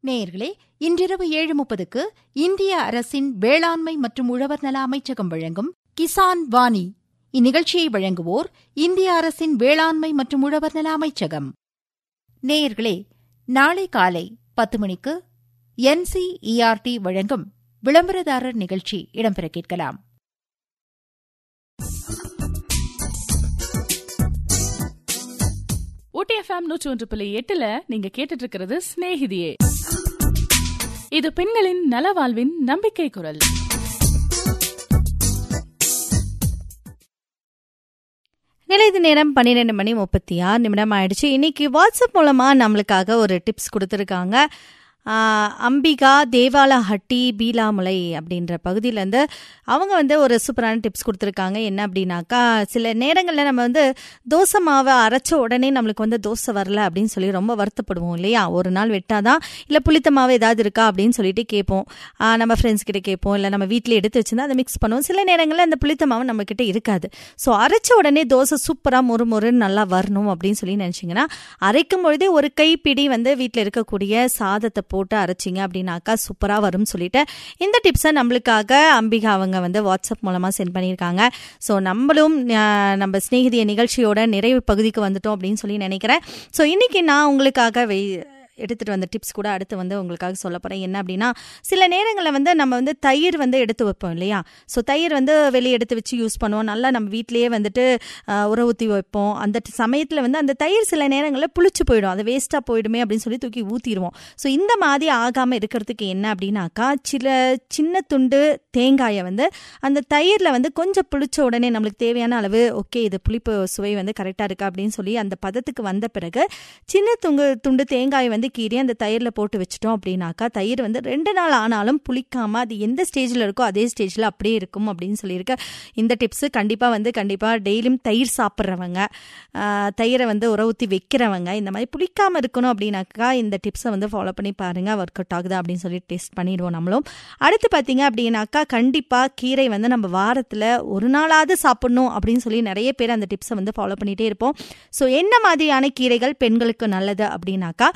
நேயர்களே இன்றிரவு ஏழு முப்பதுக்கு இந்திய அரசின் வேளாண்மை மற்றும் உழவர் நல அமைச்சகம் வழங்கும் கிசான் வாணி இந்நிகழ்ச்சியை வழங்குவோர் இந்திய அரசின் வேளாண்மை மற்றும் உழவர் நல அமைச்சகம் நேயர்களே நாளை காலை பத்து மணிக்கு என்சிஇஆர்டி வழங்கும் விளம்பரதாரர் நிகழ்ச்சி இடம்பெற கேட்கலாம் ஊட்டி எஃப்எம் நூற்றி ஒன்று புள்ளி எட்டுல நீங்க கேட்டுட்டு இருக்கிறது சிநேகிதியே இது பெண்களின் நலவாழ்வின் நம்பிக்கை குரல் நிலைது நேரம் பன்னிரெண்டு மணி முப்பத்தி ஆறு நிமிடம் ஆயிடுச்சு இன்னைக்கு வாட்ஸ்அப் மூலமா நம்மளுக்காக ஒரு டிப்ஸ் கொடுத்துருக்காங்க ஆஹ், அம்பிகா தேவாலஹட்டி பீலாமுலை அப்படின்ற பகுதியிலேருந்து அவங்க வந்து ஒரு சூப்பரான டிப்ஸ் கொடுத்துருக்காங்க என்ன அப்படின்னாக்கா சில நேரங்களில் நம்ம வந்து தோசை மாவை அரைச்ச உடனே நம்மளுக்கு வந்து தோசை வரல அப்படின்னு சொல்லி ரொம்ப வருத்தப்படுவோம் இல்லையா ஒரு நாள் வெட்டாதான் இல்லை புளித்த மாவு ஏதாவது இருக்கா அப்படின்னு சொல்லிட்டு கேட்போம் ஆஹ், நம்ம ஃப்ரெண்ட்ஸ் கிட்ட கேட்போம் இல்லை நம்ம வீட்டில் எடுத்து வச்சிருந்தா அதை மிக்ஸ் பண்ணுவோம் சில நேரங்களில் அந்த புளித்த மாவு நம்ம கிட்ட இருக்காது ஸோ அரைச்ச உடனே தோசை சூப்பராக மொறு மொறுன்னு நல்லா வரணும் அப்படின்னு சொல்லி நினச்சிங்கன்னா அரைக்கும் பொழுதே ஒரு கைப்பிடி வந்து வீட்டில் இருக்கக்கூடிய சாதத்தை போட்டு அரைச்சிங்க அப்படின்னாக்கா சூப்பராக வரும்னு சொல்லிட்டு இந்த டிப்ஸை நம்மளுக்காக அம்பிகா அவங்க வந்து வாட்ஸ்அப் மூலமாக சென்ட் பண்ணியிருக்காங்க ஸோ நம்மளும் ஆஹ், நம்ம சிநேகிதிய நிகழ்ச்சியோட நிறைவு பகுதிக்கு வந்துட்டோம் அப்படின்னு சொல்லி நினைக்கிறேன் ஸோ இன்னைக்கு நான் உங்களுக்காக வெய் எடுத்துகிட்டு வந்த டிப்ஸ் கூட அடுத்து வந்து உங்களுக்காக சொல்ல போகிறேன் என்ன அப்படின்னா சில நேரங்களில் வந்து நம்ம வந்து தயிர் வந்து எடுத்து வைப்போம் இல்லையா ஸோ தயிர் வந்து வெளியே எடுத்து வச்சு யூஸ் பண்ணுவோம் நல்லா நம்ம வீட்டிலேயே வந்துட்டு ஆஹ், உர ஊற்றி வைப்போம் அந்த சமயத்தில் வந்து அந்த தயிர் சில நேரங்களில் புளிச்சு போயிடும் அது வேஸ்ட்டாக போயிடுமே அப்படின்னு சொல்லி தூக்கி ஊற்றிடுவோம் ஸோ இந்த மாதிரி ஆகாமல் இருக்கிறதுக்கு என்ன அப்படின்னாக்கா சில சின்ன துண்டு தேங்காயை வந்து அந்த தயிரில் வந்து கொஞ்சம் புளிச்ச உடனே நம்மளுக்கு தேவையான அளவு ஓகே இது புளிப்பு சுவை வந்து கரெக்டாக இருக்கா அப்படின்னு சொல்லி அந்த பதத்துக்கு வந்த பிறகு சின்ன துண்டு துண்டு தேங்காய் வந்து கீறி அந்த தயிரில் போட்டு வச்சிட்டோம் அப்படின்னாக்கா தயிர் வந்து ரெண்டு நாள் ஆனாலும் புளிக்காம அது எந்த ஸ்டேஜில் இருக்கோ அதே ஸ்டேஜில் அப்படியே இருக்கும் அப்படின்னு சொல்லியிருக்க இந்த டிப்ஸு கண்டிப்பாக வந்து கண்டிப்பாக டெய்லியும் தயிர் சாப்பிட்றவங்க ஆஹ், தயிரை வந்து உர ஊற்றி வைக்கிறவங்க இந்த மாதிரி புளிக்காமல் இருக்கணும் அப்படின்னாக்கா இந்த டிப்ஸை வந்து ஃபாலோ பண்ணி பாருங்கள் ஒர்க் அவுட் ஆகுதா அப்படின்னு சொல்லி டெஸ்ட் பண்ணிடுவோம் நம்மளும் அடுத்து பார்த்தீங்க அப்படின்னாக்கா கண்டிப்பாக கீரை வந்து நம்ம வாரத்தில் ஒரு நாளாவது சாப்பிடணும் அப்படின்னு சொல்லி நிறைய பேர் அந்த டிப்ஸை வந்து ஃபாலோ பண்ணிகிட்டே இருப்போம் ஸோ என்ன மாதிரியான கீரைகள் பெண்களுக்கு நல்லது அப்படின்னாக்கா